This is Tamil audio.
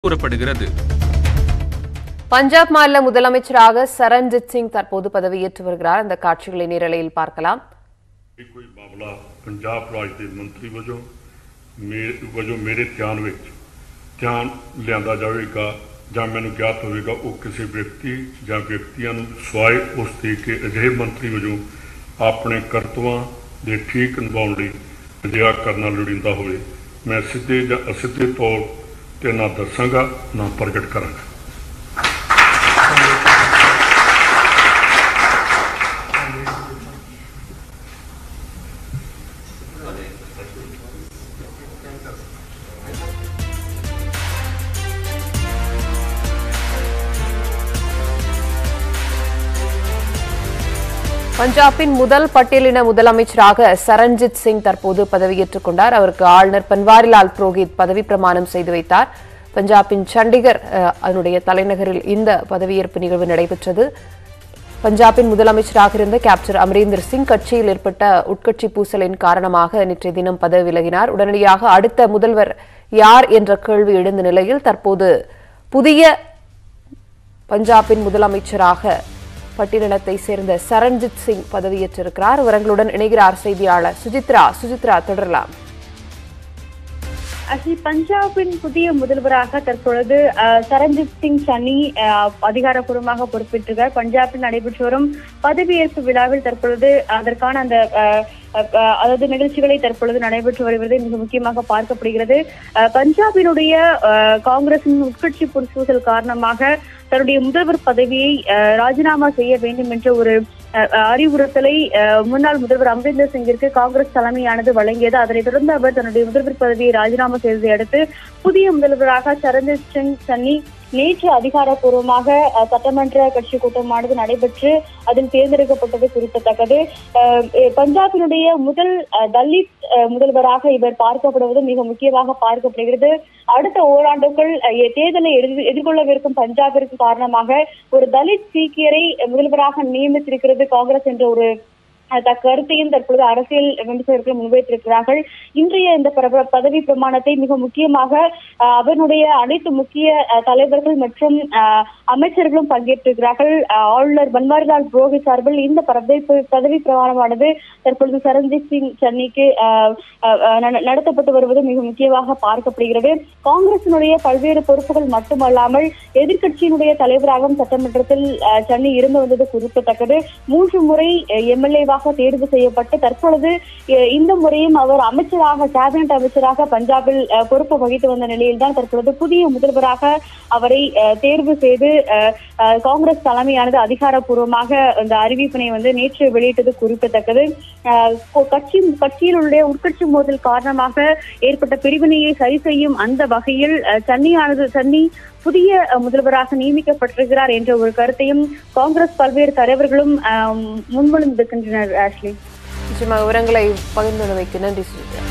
கூறப்படுகிறது பஞ்சாப் மாநில முதலமைச்சராக சரண்ஜித் சிங் தற்போது பதவியேற்று வருகிறார் அந்த காட்சிகளை நேரலையில் பார்க்கலாம் ਇਹ ਕੋਈ ਮਾਮਲਾ ਪੰਜਾਬ ਰਾਜ ਦੇ ਮੰਤਰੀ ਵਜੋਂ ਮੇਰੇ ਵਜੋਂ ਮੇਰੇ ਧਿਆਨ ਵਿੱਚ ਧਿਆਨ ਲਿਆਂਦਾ ਜਾਵੇਗਾ ਜਾਂ ਮੈਨੂੰ ਗਿਆਤ ਹੋਵੇਗਾ ਉਹ ਕਿਸੇ ਵਿਅਕਤੀ ਜਾਂ ਵਿਅਕਤੀਆਂ ਨੂੰ ਸਵਾਏ ਉਸ ਦੇ ਕਿ ਅਜਿਹੇ ਮੰਤਰੀ ਵਜੋਂ ਆਪਣੇ ਕਰਤਵਾਂ ਦੇ ਠੀਕ ਨਿਭਾਉਣ ਲਈ ਅਜਿਹਾ ਕਰਨਾ ਲੋੜੀਂਦਾ ਹੋਵੇ ਮੈਂ ਸਿੱਧੇ ਜਾਂ ਅਸਿੱਧੇ ਤੌਰ ਤੇ ਨਾ ਦੱਸਾਂਗਾ ਨਾ ਪ੍ਰਗਟ ਕਰਾਂਗਾ பஞ்சாபின் முதல் பட்டியலின முதலமைச்சராக சரண்ஜித் சிங் தற்போது பதவியேற்றுக் கொண்டார் அவருக்கு ஆளுநர் பன்வாரிலால் புரோஹித் பதவி பிரமாணம் செய்து வைத்தார் பஞ்சாபின் சண்டிகர் அஹ், அதனுடைய தலைநகரில் இந்த பதவியேற்பு நிகழ்வு நடைபெற்றது பஞ்சாபின் முதலமைச்சராக இருந்த கேப்டர் அமரீந்தர் சிங் கட்சியில் ஏற்பட்ட உட்கட்சி பூசலின் காரணமாக நேற்றைய தினம் பதவி விலகினார் உடனடியாக அடுத்த முதல்வர் யார் என்ற கேள்வி எழுந்த நிலையில் தற்போது புதிய பஞ்சாபின் முதலமைச்சராக பட்டியலினத்தை சேர்ந்த சரண்ஜித் சிங் பதவியேற்றிருக்கிறார் விவரங்களுடன் இணைகிறார் செய்தியாளர் சுஜித்ரா சுஜித்ரா தொடரலாம் அசி பஞ்சாபின் புதிய முதல்வராக தற்பொழுது அஹ், சரண்ஜித் சிங் சன்னி அஹ், அதிகாரப்பூர்வமாக பொறுப்பேற்றுகிறார் பஞ்சாபில் நடைபெற்று வரும் பதவியேற்பு விழாவில் தற்பொழுது அதற்கான அந்த அஹ், அஹ், அதாவது நிகழ்ச்சிகளை தற்பொழுது நடைபெற்று வருவது மிக முக்கியமாக பார்க்கப்படுகிறது அஹ், பஞ்சாபினுடைய அஹ், காங்கிரசின் உட்கட்சி பொறுப்புகள் காரணமாக தன்னுடைய முதல்வர் பதவியை அஹ், ராஜினாமா செய்ய வேண்டும் என்ற ஒரு அஹ், அஹ், அறிவுறுத்தலை அஹ், முன்னாள் முதல்வர் அமரிந்தர் சிங்கிற்கு காங்கிரஸ் தலைமையானது வழங்கியது அதனைத் தொடர்ந்து அவர் தன்னுடைய முதல்வர் பதவியை ராஜினாமா செய்ததை அடுத்து புதிய முதல்வராக சரண்ஜித் சிங் சன்னி நேற்று அதிகாரப்பூர்வமாக அஹ், சட்டமன்ற கட்சி கூட்டமானது நடைபெற்று அதில் தேர்ந்தெடுக்கப்பட்டது குறிப்பிடத்தக்கது அஹ், அஹ், பஞ்சாபினுடைய முதல் அஹ், தலித் அஹ், முதல்வராக இவர் பார்க்கப்படுவது மிக முக்கியமாக பார்க்கப்படுகிறது அடுத்த ஓராண்டுக்குள் அஹ், தேர்தலை எதிர்- எதிர்கொள்ளவிருக்கும் பஞ்சாபிற்கு காரணமாக ஒரு தலித் சீக்கியரை முதல்வராக நியமித்திருக்கிறது காங்கிரஸ் என்ற ஒரு அஹ், த- கருத்தையும் தற்பொழுது அரசியல் விமர்சகர்கள் முன்வைத்திருக்கிறார்கள் இன்றைய இந்த பர- பதவி பிரமாணத்தை மிக முக்கியமாக அஹ், அவனுடைய அனைத்து முக்கிய அஹ், தலைவர்கள் மற்றும் அஹ், அமைச்சர்களும் பங்கேற்றிருக்கிறார்கள் அஹ், ஆளுநர் பன்வாரிலால் புரோஹித் சார்பில் இந்த பதவி பதவி பிரமாணமானது தற்பொழுது சரண்ஜித் சிங் சன்னிக்கு அஹ், அஹ், அஹ், நட- நடத்தப்பட்டு வருவது மிக முக்கியமாக பார்க்கப்படுகிறது காங்கிரசினுடைய பல்வேறு பொறுப்புகள் மட்டுமல்லாமல் எதிர்க்கட்சியினுடைய தலைவராகவும் சட்டமன்றத்தில் அஹ், சன்னி இருந்து வந்தது குறிப்பிடத்தக்கது மூன்று முறை எம்எல்ஏவாக தேர்வு செய்யப்பட்டு தற்பொழுது அஹ், இந்த முறையும் அவர் அமைச்சராக கேபினட் அமைச்சராக பஞ்சாபில் அஹ், பொறுப்பு வகித்து வந்த நிலையில்தான் தற்பொழுது புதிய முதல்வராக அவரை அஹ், தேர்வு செய்து அஹ், அஹ், காங்கிரஸ் தலைமையானது அதிகாரப்பூர்வமாக இந்த அறிவிப்பினை வந்து நேற்று வெளியிட்டது குறிப்பிடத்தக்கது அஹ், கொ- கட்சி கட்சியில் உள்ள உட்கட்சி மோதல் காரணமாக ஏற்பட்ட பிரிவினையை சரி செய்யும் அந்த வகையில் அஹ், சன்னியானது சன்னி புதிய அஹ், முதல்வராக நியமிக்கப்பட்டிருக்கிறார் என்ற ஒரு கருத்தையும் காங்கிரஸ் பல்வேறு தலைவர்களும் அஹ், முன்மொழிந்திருக்கின்றனர் ஆஷ்லி நிச்சயமாக விவரங்களை பகிர்ந்து வைக்க நன்றி சுஜித்ரா